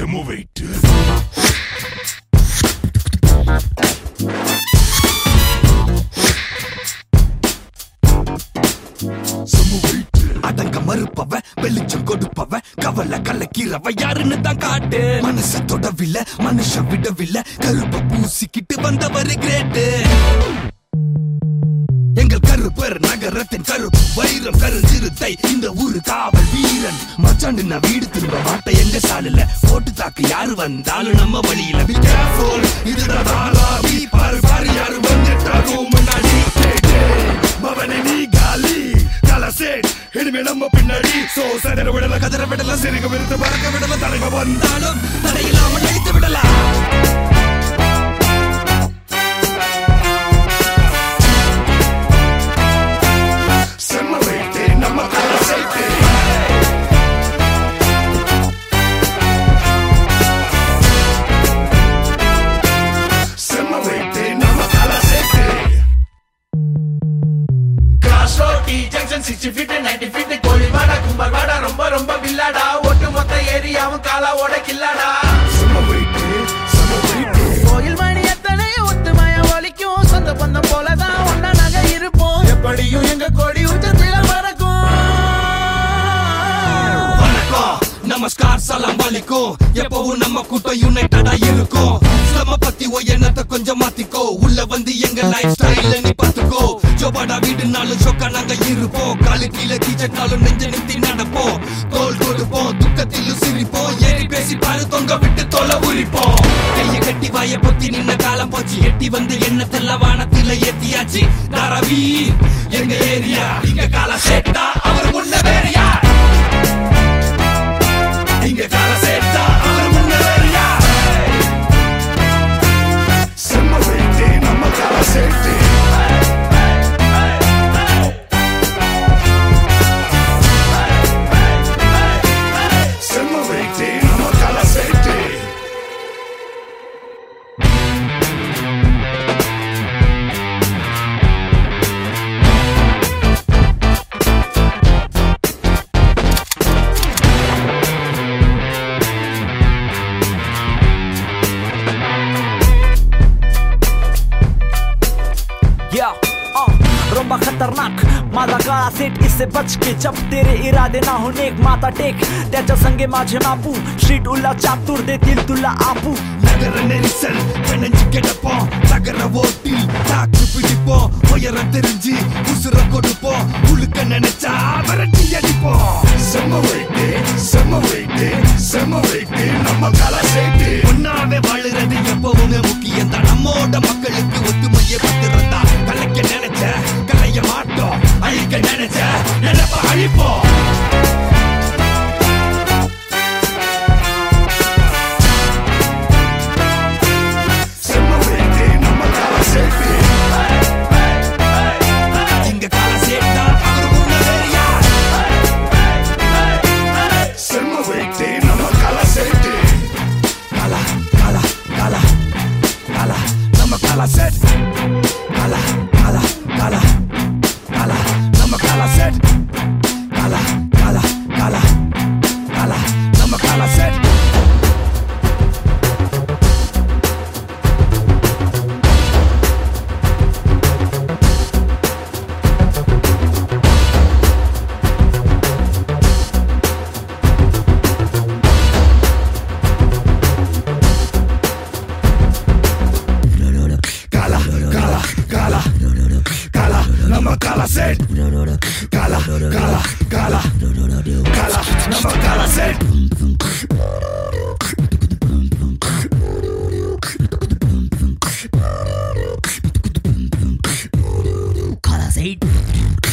செம வெயிட் செம வெயிட் அடங்க மறுப்பவ வெளிச்சம் கொடுப்பவ கவலை கலக்கிறவ யாருன்னு தான் காட்டு மனச தொடவில்ல மனுஷன் விடவில்ல கருப்ப பூசிக்கிட்டு வந்தவர் கிரேட்டு எங்கள் கருப்பர் நகரத்தின் கருப்பு வைரம் கரு சிறுத்தை இந்த ஊரு காவல் வீரன் மச்சாண்டு நான் வீடு திரும்ப மாட்டேன் எங்க சாலுல போட்டு தாக்கு யாரு வந்தாலும் நம்ம வழியில Be careful, இதுதான் தாராவி பாரு பாரு யாரு வந்துட்டாலும் முன்னாடி மவனே நீ காலி கலசேட் இனிமே நம்ம பின்னாடி சோ சதற விடல கதற விடல சிறுக விருது பறக்க விடல தலைவ வந்தா வந்தாலும் தடையில்லாமல் அழித்து விடலாம் செம்ம வெயிட் நம்ம கலசேட் செம்ம வெயிட் நம்ம கலசேட் cross road T junction sixty feet ninety feet கோழிவாடா கும்பல்வாடா ரொம்ப ரொம்ப வில்லாடா ஒட்டு மொத்த ஏரியாவும் காலாவோட கில்லாடா செம்ம வெயிட் செம்ம வெயிட் கோயில் மணி எத்தனை ஒத்துமைய ஒலிக்கும் சொந்த பந்தம் போலதான் ஒன்னா நாங்க இருப்போம் எப்படியும் எங்க கொடி உச்சத்தில பறக்கும் வணக்கம் நமஸ்கார் சலாம் வலிக்கும் எப்பவும் நம்ம கூட்டம் யுனைட்டடா இருக்கும் ஸ்லம்ம பத்தி ஒய்யனத்தை கொஞ்சம் மாத்திக்கோ உள்ள வந்து எங்க லைஃப் ஸ்டைல நீ பாத்துக்கோ ஜோபாடா வீடுனாலும் சொக்கா நாங்க இருப்போம் காலு கீழே கீச்சட்டாலும் நெஞ்ச நிறுத்தி நடப்போம் தோல் கொடுப்போம் துக்கத்திலும் சிரிப்போம் ஏறி பேசி பாரு தொங்க விட்டு தொலை உரிப்போம் கைய கட்டி வாய பொத்தி நின்ன காலம் போச்சு எட்டி வந்து எண்ணத்தெல்லாம் வானத்தில ஏத்தியாச்சு தாராவி எங்க ஏரியா இங்க கால சேட்டா அவர் முன்ன வேறியா இங்க கால சேட்டா அவர் முன்ன வேறியா செம்ம வெயிட் நம்ம கலசேட் செம்ம வெயிட் நம்ம கலசேட் या आ, रोम्बा खतरनाक माझा काळा सेट इससे बच के जब तेरे इरादे ना हो नेक माता टेक त्याच्या संगे माझे मापू स्ट्रीट उल्ला चातुर देतील तुला आपू நகர நெரிசல் பிணைஞ்சு கிடப்போம் நகர ஓட்டில் தாக்கு பிடிப்போம் உயரம் தெரிஞ்சு உசுர கொடுப்போம் உழுக்க நினைச்சா விரட்டி அடிப்போம் செம்ம வெயிட் செம்ம வெயிட் செம்ம வெயிட் நம்ம கலசேட் ஒன்னாவே வாழுறது எப்பவுமே முக்கியம் தான் நம்மோட மக்களுக்கு ஒத்துமையை பத்திரந்தா கலைக்க நினைச்ச கலைய மாட்டோம் அழிக்க நினைச்ச நினைப்ப அழிப்போம் செம்ம வெயிட் நம்ம கலசேட் இங்க கால சேட்டா அவர் முன்ன வேறியா செம்ம வெயிட் நம்ம கலசேட் Kala, kala, kala, kala, nama kala set. Kala, kala, kala, kala, nama kala set. Kala, kala, kala, kala, nama kala set. Kala, kala, kala, kala, நம்ம கலசேட் Kala, kala, kala, kala, நம்ம கலசேட் काळा सेट